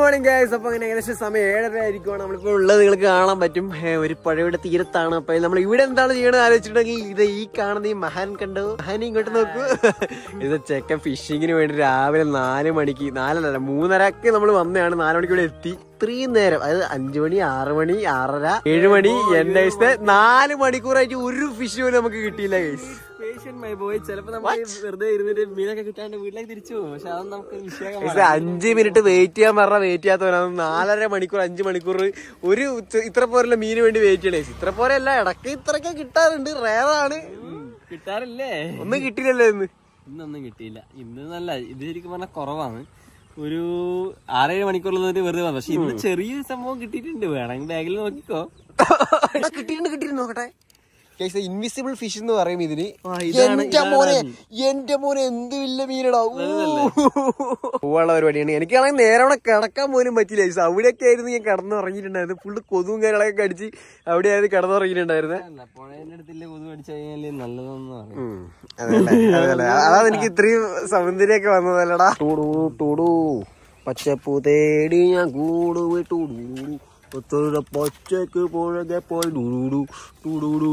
Morning guys അപ്പൊ അങ്ങനെ ഏകദേശം സമയം ഏഴര ആയിരിക്കുവാണ് നമ്മളിപ്പോ ഉള്ളത് നിങ്ങൾക്ക് കാണാൻ പറ്റും ഏ, ഒരു പുഴയുടെ തീരത്താണ് അപ്പൊ നമ്മൾ ഇവിടെ എന്താണ് ചെയ്യണമെന്ന് ആലോചിച്ചിട്ടുണ്ടെങ്കിൽ ഇത് ഈ കാണുന്ന ഈ മഹാൻ കണ്ടു മഹാൻ ഇങ്ങോട്ട് നോക്കൂ ഇത് ചെക്കൻ ഫിഷിങ്ങിന് വേണ്ടി രാവിലെ നാല് മണിക്ക് നാലല്ല മൂന്നരക്ക് നമ്മൾ വന്നതാണ് നാല് മണിക്ക് ഇവിടെ എത്തി ഇത്രയും നേരം അതായത് അഞ്ചു മണി ആറ് മണി ആറര ഏഴ് മണി എന്റെ വയസ്സത്തെ നാല് മണിക്കൂറായിട്ട് ഒരു ഫിഷ് പോലും നമുക്ക് കിട്ടിയില്ല ഗൈസ് മൈ ബോയ് ചിലപ്പോ നമ്മൾ വെറുതെ ഇരുന്നിട്ട് മീനൊക്കെ കിട്ടാണ്ട് വീട്ടിലേക്ക് തിരിച്ചു പോകും പക്ഷെ അതൊന്നും നമുക്ക് വിഷയം ഇത് അഞ്ച് മിനിറ്റ് വെയിറ്റ് ചെയ്യാൻ പറഞ്ഞാൽ വെയിറ്റ് ചെയ്യാത്തവരാണ് നാലര മണിക്കൂർ അഞ്ച് മണിക്കൂർ ഒരു ഉച്ച- ഇത്ര പോരല്ല മീന് വേണ്ടി വെയിറ്റ് ചെയ്യണേ ഇത്ര പോരല്ല ഇടയ്ക്ക് ഇത്രയൊക്കെ കിട്ടാറുണ്ട് റേറാണ് കിട്ടാറില്ലേ ഒന്നും കിട്ടിയില്ലല്ലോ ഇന്ന് ഇന്നൊന്നും കിട്ടിയില്ല ഇന്ന് നല്ല ഇത് ശരിക്കും പറഞ്ഞാൽ കുറവാണ് ഒരു ആറേഴ് മണിക്കൂറിൽ നിന്നിട്ട് വെറുതെ വന്നു പക്ഷെ ഇന്ന് ചെറിയ സംഭവം കിട്ടിയിട്ടുണ്ട് വേണമെങ്കിൽ ബാഗിൽ നോക്കിക്കോ എടാ, കിട്ടിയിട്ടുണ്ട് കിട്ടിയിട്ടുണ്ട് നോക്കട്ടെ ഇൻവിസിബിൾ ഫിഷ് എന്ന് പറയും ഇതിന് ഇതാണ്- എന്റെ മോനെ എന്റെ മോനെ എന്ത് വലിയ മീനടാ പോവാനുള്ള പരിപാടിയാണ് എനിക്കാണെങ്കിൽ നേരെ അവിടെ കിടക്കാൻ പോലും പറ്റില്ല guys. അവിടെയൊക്കെ ആയിരുന്നു ഞാൻ കിടന്നുറങ്ങിയിട്ടുണ്ടായിരുന്നു ഫുള്ള് കൊതുവും കാര്യങ്ങളൊക്കെ കടിച്ച് അവിടെ ആയിരുന്നു കിടന്നുറങ്ങിയിട്ടുണ്ടായിരുന്നത് അല്ല പുഴേന്റെ അടുത്തില്ലേ കൊതു അടിച്ചു കഴിഞ്ഞാല് നല്ലതെന്ന് പറയും ഉം. അതല്ലേ, അതല്ലേ. അതാണ് എനിക്ക് ഇത്രയും സൗന്ദര്യമൊക്കെ വന്നതല്ലടാ ടൂടൂ ടൂടൂ പച്ചപ്പൂ തേടി ഞാൻ കൂടു ടൂടൂ ഒത്തൊരു പച്ചക്ക് പുഴകെ പോയി ഡൂടൂ ടൂടൂ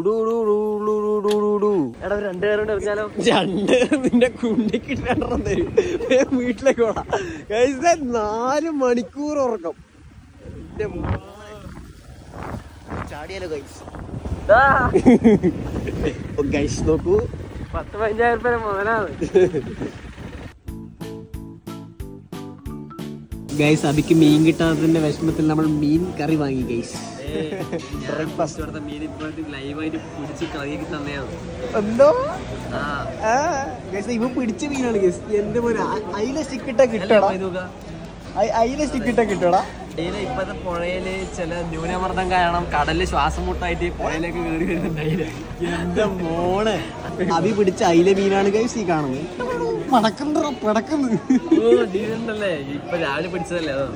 ടൂടൂ എടാ രണ്ടുപേരോട് എറിഞ്ഞാലോ രണ്ട് നിന്റെ കുണ്ടിക്കിട്ട് രണ്ടെണ്ണം തരും വേഗം വീട്ടിലേക്ക് പോടാ Guys, ദേ നാല് മണിക്കൂർ ഉറക്കം എന്റെ മോനെ. ചാടിയാലോ ഗൈസ് ഗൈസ് നോക്കൂ പത്ത് പതിനഞ്ചായിരം രൂപ മുതലാണ് ഗൈസ് അബിക്ക് മീൻ കിട്ടാത്തതിന്റെ വിഷമത്തിൽ നമ്മൾ മീൻ കറി വാങ്ങി ഗൈസ് ബ്രേക്ക്ഫാസ്റ്റ് കൊടുത്ത മീൻ ഇപ്പോഴത്തെ ലൈവായിട്ട് പിടിച്ച് കറിയൊക്കെ തന്നെയാണ് എന്തോ ആ ഗൈസ് ഇവ പിടിച്ച മീനാണ് ഗൈസ് എന്റെ മോനെ അ- അയില സ്റ്റിക്കിട്ട കിട്ടടാ അയി- അയില സ്റ്റിക്കിട്ട കിട്ടടാ ഡെയിലി ഇപ്പത്തെ പുഴയില് ചില ന്യൂനമർദ്ദം കാരണം കടലിൽ ശ്വാസം മുട്ടായിട്ട് പുഴയിലേക്ക് കയറി വരുന്നുണ്ടായില്ല എന്റെ മോനെ അബി പിടിച്ച അയില മീനാണ് ഗൈസ് ഈ കാണുന്നത് പടക്കണ്ട പടക്കുന്നു ഓ ഡീലുണ്ടല്ലേ ഇപ്പൊ രാവിലെ പിടിച്ചതല്ലേ അതോ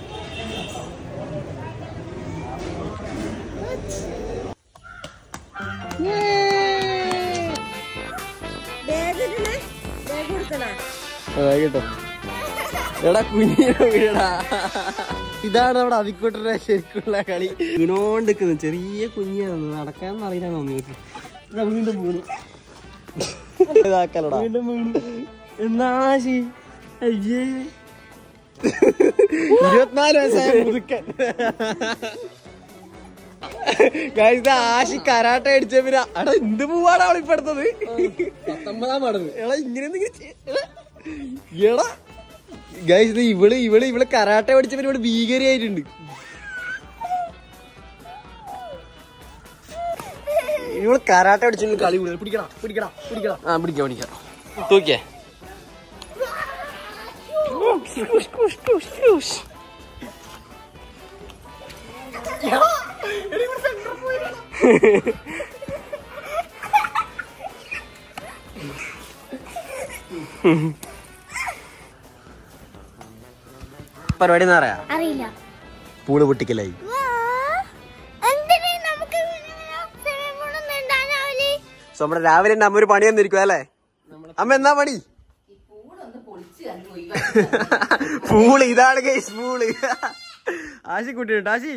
കേട്ടോ എടാ കുഞ്ഞിനെ വീടാ ഇതാണ് നമ്മുടെ അവിക്കോട്ടരുടെ ശരിക്കുള്ള കളി വീണോണ്ട് നിൽക്കുന്നു ചെറിയ കുഞ്ഞാണ് നടക്കാൻ അറിയില്ല തോന്നിയിട്ട് ഇതാക്കലടാ എന്നാശി അയ്യേ ഇരുപത്തിനാല് വയസ്സായ മുതുക്കൻ Guys, ഇത് ആശി കരാട്ട അടിച്ച പിന്നെ എടാ എന്ത് പോവാണ് അവളിപ്പോ എടുത്തത് പത്തൊമ്പതാം പാടുന്നു എടാ ഇങ്ങനെ എന്തെങ്കിലും ചെയ്യ- എടാ, എടാ ഗൈസ് ഇത് ഇവള് ഇവള് ഇവള് കരാട്ട പഠിച്ച പിന്നെ ഇവിടെ ഭീകരയായിട്ടുണ്ട് ഇവള് കരാട്ട പഠിച്ചു കളി കൂടുതൽ പിടിക്കടാ പിടിക്കടാ പിടിക്കടാ ആ പിടിക്കാം പിടിക്കാം തൂക്കിയേ പരിപാടി എന്ന് പറയാ അറിയില്ല പൂള് പൊട്ടിക്കലായി എന്തിനാ നമുക്ക് സ്വിമ്മിംഗ് പൂളൊന്നും ഉണ്ടാവില്ലേ സോ നമ്മുടെ രാവിലെ എന്റെ അമ്മ ഒരു പണി വന്നിരിക്കും അല്ലേ അമ്മ എന്നാ പണി പൂള് ഇതാണ് ഗൈസ് പൂള് ആശി കുട്ടിയുണ്ട് ആശി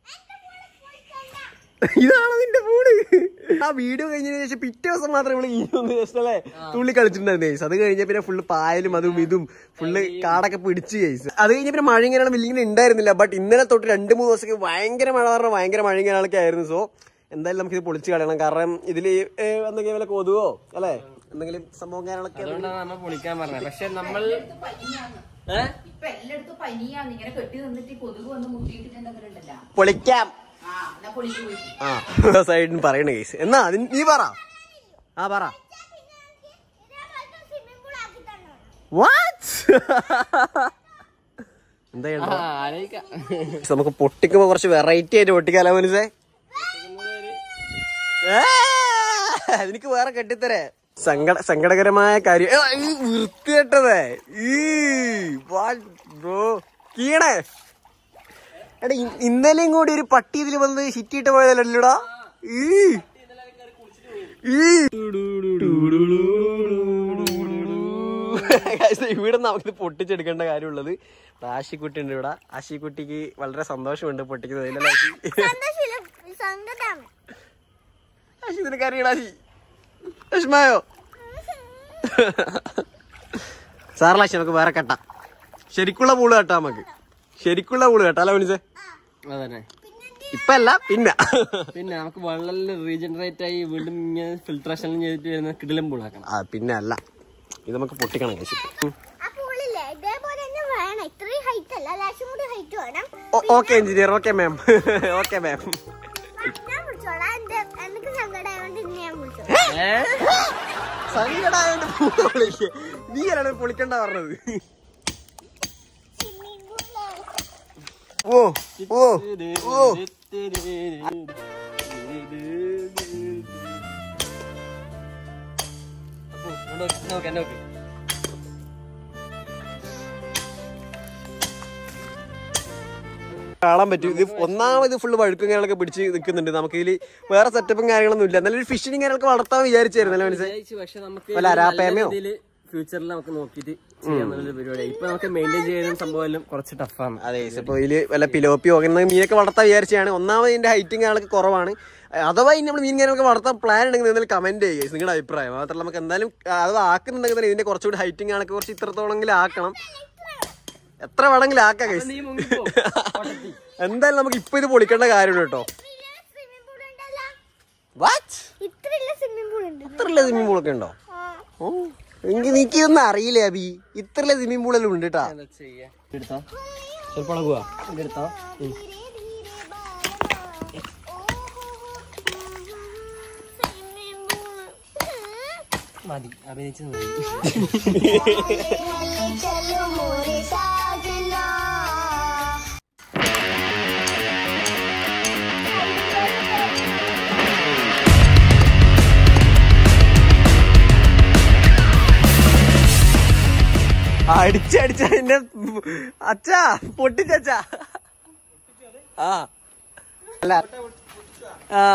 ഇതാണോ നിന്റെ പൂള് ആ വീഡിയോ കഴിഞ്ഞതിന് ശേഷം പിറ്റേ ദിവസം മാത്രം ഇവിടെ ഈ ഒന്ന് ജസ്റ്റ് അല്ലേ തുള്ളി കളിച്ചിട്ടുണ്ടായിരുന്നു ഗൈസ് അത് കഴിഞ്ഞ പിന്നെ ഫുള്ള് പായലും അതും ഇതും ഫുള്ള് കാടൊക്കെ പിടിച്ച് ഗൈസ് അത് കഴിഞ്ഞ പിന്നെ മഴ ഇങ്ങനെ വലിയ ഉണ്ടായിരുന്നില്ല ബട്ട് ഇന്നലെ തൊട്ട് രണ്ട് മൂന്ന് ദിവസമൊക്കെ ഭയങ്കര മഴ പറഞ്ഞാൽ ഭയങ്കര മഴ ഇങ്ങനെയൊക്കെ ആയിരുന്നു സോ എന്തായാലും നമുക്ക് ഇത് പൊളിച്ച് കളയണം കാരണം ഇതിൽ എന്തെങ്കിലും വല്ല കൊതുവോ അല്ലേ എന്തെങ്കിലും സംഭവം കാര്യങ്ങളൊക്കെ അതുകൊണ്ടാണ് നമ്മൾ പൊളിക്കാൻ പറഞ്ഞത് പക്ഷെ നമ്മൾ ഇപ്പൊ എല്ലായിടത്തും പനിയാണ് ഇങ്ങനെ കെട്ടി നിന്നിട്ട് ഈ കൊതുക് വന്ന് മുട്ടിയിട്ടുണ്ടെങ്കിലുണ്ടല്ലോ പൊളിക്കാം ആ എന്നാ പൊളിച്ചു പോയി ആ സൈഡിന് പറയണ കേസ് എന്നാ അതിന് നീ പറ ആ പറ വാട്ട് എന്താ ചെയ്യണ്ടേ? ആലോചിക്കാം നമുക്ക് പൊട്ടിക്കുമ്പോ കുറച്ച് വെറൈറ്റി ആയിട്ട് പൊട്ടിക്കാലോ മനസ്സേ എനിക്ക് വേറെ കെട്ടിത്തരേ സങ്കട സങ്കടകരമായ കാര്യം എടാ, ഈ വൃത്തികെട്ടതേ ഈ ബ്രോ കീണേ എടാ ഇ- ഇന്നലെയും കൂടി ഒരു പട്ടി ഇതിൽ വന്ന് ഹിറ്റിട്ട് പോയതല്ലല്ലോടാ ഈ ഈ ഗൈസ് ഇവിടെ നമുക്കിത് പൊട്ടിച്ചെടുക്കേണ്ട കാര്യമുള്ളത് ആശിക്കുട്ടി ഉണ്ട് ഇവിടെ ആശിക്കുട്ടിക്ക് വളരെ സന്തോഷമുണ്ട് പൊട്ടിക്കുന്നതിൽ അല്ലേ ആശി സന്തോഷമില്ല സങ്കടമാണ് ആശി നിനക്ക് അറിയണ ആശി വിഷമായോ സാറില്ല ആശി നമുക്ക് വേറെ കെട്ടാം ശരിക്കുള്ള പൂള് കെട്ടാം നമുക്ക് ശരിക്കുള്ള പൂള് കെട്ടാം അല്ലേ മനുഷ്യ അതന്നെ ഇപ്പൊ അല്ല പിന്നെ പിന്നെ നമുക്ക് വെള്ളം റീജനറേറ്റ് ആയി വീണ്ടും ഇങ്ങനെ ഫിൽട്രേഷൻ ചെയ്തിട്ട് വരുന്ന കിടിലം പൂളാക്കണം ആ പിന്നെ അല്ല ഇത് നമുക്ക് പൊട്ടിക്കണം കഴിച്ചു ആ പൂളില്ലേ ഇതേപോലെ തന്നെ വേണം ഇത്രയും ഹൈറ്റ് അല്ല ലാശം കൂടി ഹൈറ്റ് വേണം okay engineer okay ma'am okay ma'am ഞാൻ വിളിച്ചോളാം എന്റെ എനിക്ക് സങ്കടമായോണ്ട് ഇന്ന് ഞാൻ വിളിച്ചോളാം സങ്കടായോണ്ട് പൂള് പൊളിക്ക്. നീ ആരാണ് പൊളിക്കണ്ട പറഞ്ഞത് ഓ ഓ ഓ നോക്കെ നോക്കെ കാണാൻ പറ്റും ഇത് ഒന്നാമത് ഫുള്ള് വഴുക്കും കാര്യങ്ങളൊക്കെ പിടിച്ച് നിൽക്കുന്നുണ്ട് നമുക്ക് ഇതിൽ വേറെ സെറ്റപ്പും കാര്യങ്ങളൊന്നും ഇല്ല നല്ലൊരു ഫിഷിനും കാര്യങ്ങളൊക്കെ വളർത്താൻ വിചാരിച്ചായിരുന്നല്ലേ മനസ്സിലായി വിചാരിച്ചു പക്ഷെ നമുക്ക് വല്ല അരാപ്പയമയോ? ഫ്യൂച്ചറിൽ നമുക്ക് നോക്കിയിട്ട് ചെയ്യാന്നുള്ളൊരു പരിപാടി ഇപ്പൊ നമുക്ക് മെയിൻറ്റെയിൻ ചെയ്യുന്ന സംഭവം എല്ലാം കുറച്ച് ടഫാണ് അതെ ഇപ്പൊ ഇതില് വല്ല പിലോപ്പിയോ അങ്ങനെ മീനൊക്കെ വളർത്താൻ വിചാരിച്ചാണ് ഒന്നാമത് ഇതിന്റെ ഹൈറ്റും കാര്യങ്ങളൊക്കെ കുറവാണ് അഥവാ ഇനി നമ്മൾ മീൻ കാര്യങ്ങളൊക്കെ വളർത്താൻ പ്ലാൻ ഉണ്ടെങ്കിൽ എന്തായാലും കമന്റ് ചെയ്യുക നിങ്ങളുടെ അഭിപ്രായം മാത്രമല്ല നമുക്ക് എന്തായാലും അത് ആക്കുന്നുണ്ടെങ്കിൽ തന്നെ ഇതിന്റെ കുറച്ചുകൂടി ഹൈറ്റും കാണൊക്കെ കുറച്ച് ഇത്രത്തോളെങ്കിലും ആക്കണം എത്ര വേണമെങ്കിലും ആക്കാം guys. നീ മുങ്ങിപ്പോ എന്തായാലും നമുക്ക് ഇപ്പൊ ഇത് പൊളിക്കേണ്ട കാര്യമുണ്ട് കേട്ടോ സ്വിമ്മിംഗ് പൂൾ ഉണ്ടല്ലോ വാച്ച് ഇത്രയുള്ള സ്വിമ്മിംഗ് പൂൾ ഉണ്ട് ഇത്രയുള്ള സ്വിമ്മിംഗ് പൂളൊക്കെ ഉണ്ടോ ഓ എനിക്ക് നീക്കൊന്നും അറിയില്ല അബി ഇത്രയുള്ള സ്വിമ്മിംഗ് പൂളെല്ലാം ഉണ്ട് കേട്ടാ എന്താ ചെയ്യാ എടുത്തോ ചിലപ്പോൾ അളകുക ഇതെടുത്തോ ഉം. സ്വിമ്മിംഗ് പൂൾ മതി അഭിനയിച്ചത് മതി चलो मोरे साजना അടിച്ചടിച്ച അതിന്റെ അച്ഛാ പൊട്ടിച്ചച്ചാ ആ അല്ല ആ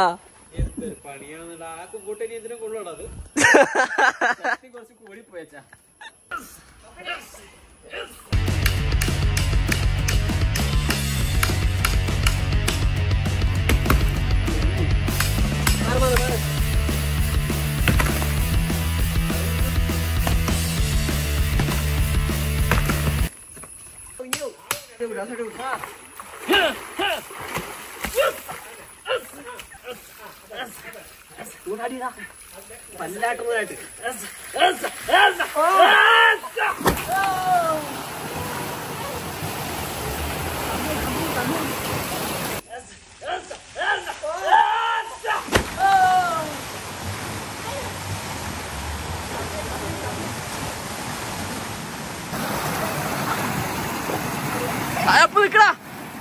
അപ്പൊ നിക്കടാ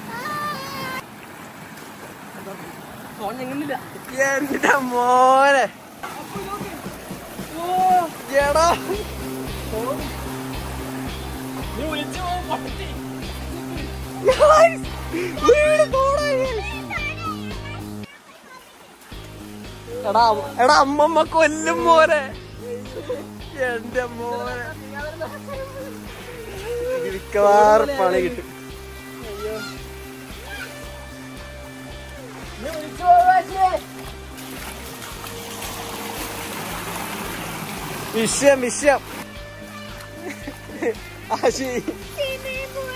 എന്റെ മോനെ എടാ Guys, വീട് പോടാ guys. എടാ എടാ അമ്മമ്മ കൊല്ലും മോനെ എന്റെ മോനെ ഇത് മിക്കവാറും പണി കിട്ടും വിഷയം വിഷയം ആശി സ്വിമ്മിംഗ് പൂൾ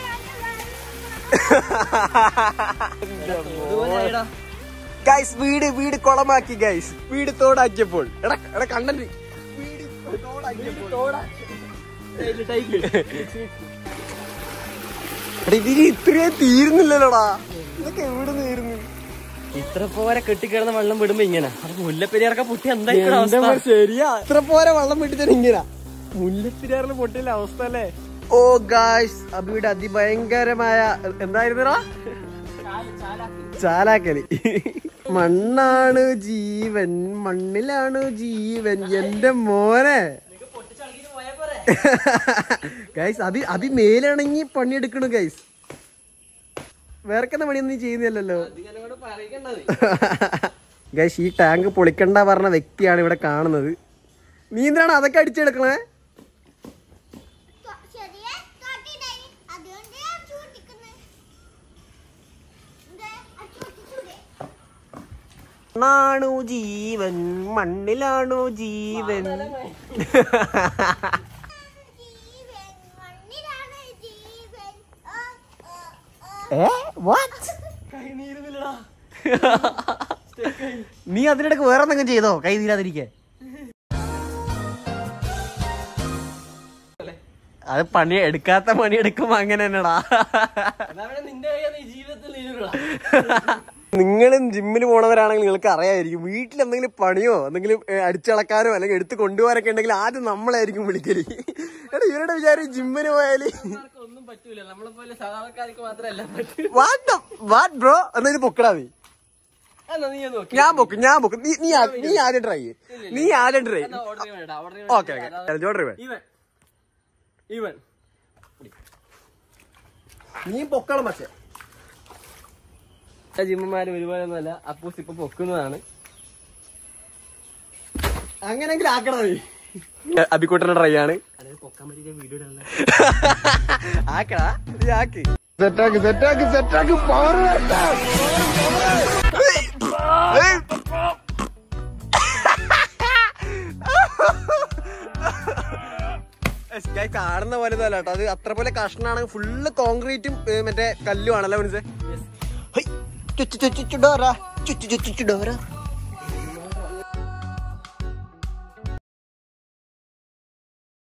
ഗൈസ് വീട് വീട് കുളമാക്കി ഗൈസ് വീട് തോടാക്കിയപ്പോൾ എടാ എടാ കണ്ടന്റ് വീട് തോടാക്കിയപ്പോൾ എടാ ഇതിന് ഇത്രയും തീരുന്നില്ലല്ലോടാ ഇതൊക്കെ എവിടെ തീരുന്നു ഇത്ര പോരെ കെട്ടിക്കിടന്ന വെള്ളം വിടുമ്പോ ഇങ്ങനെ അപ്പൊ മുല്ലപ്പെരിയാറൊക്കെ പൊട്ടി എന്തായിരിക്കും അവസ്ഥ ശരിയാ ഇത്ര പോരെ വെള്ളം വിട്ടിട്ട് ഇങ്ങനെ മുല്ലത്തിരിയാറിന് പൊട്ടില്ല അവസ്ഥ അല്ലേ ഓ ഗായ്സ് അബിയുടെ അതിഭയങ്കരമായ എന്തായിരുന്നടാ ചാലാക്കലി മണ്ണാണ് ജീവൻ മണ്ണിലാണ് ജീവൻ എന്റെ മോനെ ഗൈസ് അതി അതി മേലിണങ്ങി പണിയെടുക്കണു ഗൈസ് വേർക്കുന്ന പണിയൊന്നും നീ ചെയ്യുന്നില്ലല്ലോ ഗൈസ് ഈ ടാങ്ക് പൊളിക്കണ്ട പറഞ്ഞ വ്യക്തിയാണ് ഇവിടെ കാണുന്നത് നീ എന്തിനാണ് അതൊക്കെ അടിച്ചെടുക്കണേ മണ്ണാണു ജീവൻ മണ്ണിലാണു ജീവൻ ജീവൻ മണ്ണിലാണ് ജീവൻ ഓ, ഓ, ഓ. ഏ വാട്ട് നീ അതിനിടക്ക് വേറെ എന്തെങ്കിലും ചെയ്തോ കൈ തീരാതിരിക്കെ അത് പണി എടുക്കാത്ത പണി എടുക്കുമ്പോ അങ്ങനെ തന്നെടാ നിന്റെ കയ്യിൽ ഈ ജീവിതത്തിൽ നീരുകളാ നിങ്ങളും ജിമ്മിന് പോണവരാണെങ്കിൽ നിങ്ങൾക്ക് അറിയായിരിക്കും വീട്ടിൽ എന്തെങ്കിലും പണിയോ എന്തെങ്കിലും ഏ, അടിച്ചളക്കാനോ അല്ലെങ്കിൽ എടുത്ത് കൊണ്ടുപോകാനൊക്കെ ഉണ്ടെങ്കിൽ ആദ്യം നമ്മളായിരിക്കും വിളിക്കല് എടാ ഇവരുടെ വിചാരം ജിമ്മിന് പോയാല് ഒന്നും പറ്റൂല നമ്മളെ പോലെ സാധാരണക്കാർക്ക് മാത്രമല്ല പറ്റൂ വാട്ട് വാട്ട് ബ്രോ എന്നതിന് പൊക്കടാ നീ എന്നാ നീ ഒന്ന് നോക്കി ഞാൻ പൊക്കും ഞാൻ പൊക്കും നീ നീ ആ- നീ ആദ്യം ട്രൈ ചെയ്യ് നീ ആദ്യം ട്രൈ ഓർഡർ ചെയ്യണ്ട ഓർഡർ ഓക്കെ ഓക്കെ ജോർഡർ ഇവൻ ഇവൻ നീ പൊക്കണം പക്ഷേ ജിമ്മന്മാര് ഒരുപോലെ ഒന്നുമല്ല അപ്പൂസ് ഇപ്പൊ പൊക്കുന്നതാണ് അങ്ങനെങ്കിലും ആക്കണ നീ അബിക്കൂട്ടന്റെ ട്രൈ ആണ് അതായത് പൊക്കാൻ പറ്റിയ വീഡിയോ ഇടാനുള്ള ആക്കടാ നീ ആക്ക് സെറ്റാക്ക് സെറ്റാക്ക് സെറ്റാക്ക് പവർ കാണുന്ന പോലെ അല്ല കേട്ടോ അത് അത്ര പോലെ കഷ്ണാണ് ഫുള്ള് കോൺക്രീറ്റും ഏ, മറ്റേ കല്ലും ആണല്ലോ മനസ്സേ ചുച്ചു ചുച്ചു ഡോറ ചുച്ചു ചുച്ചു ഡോറ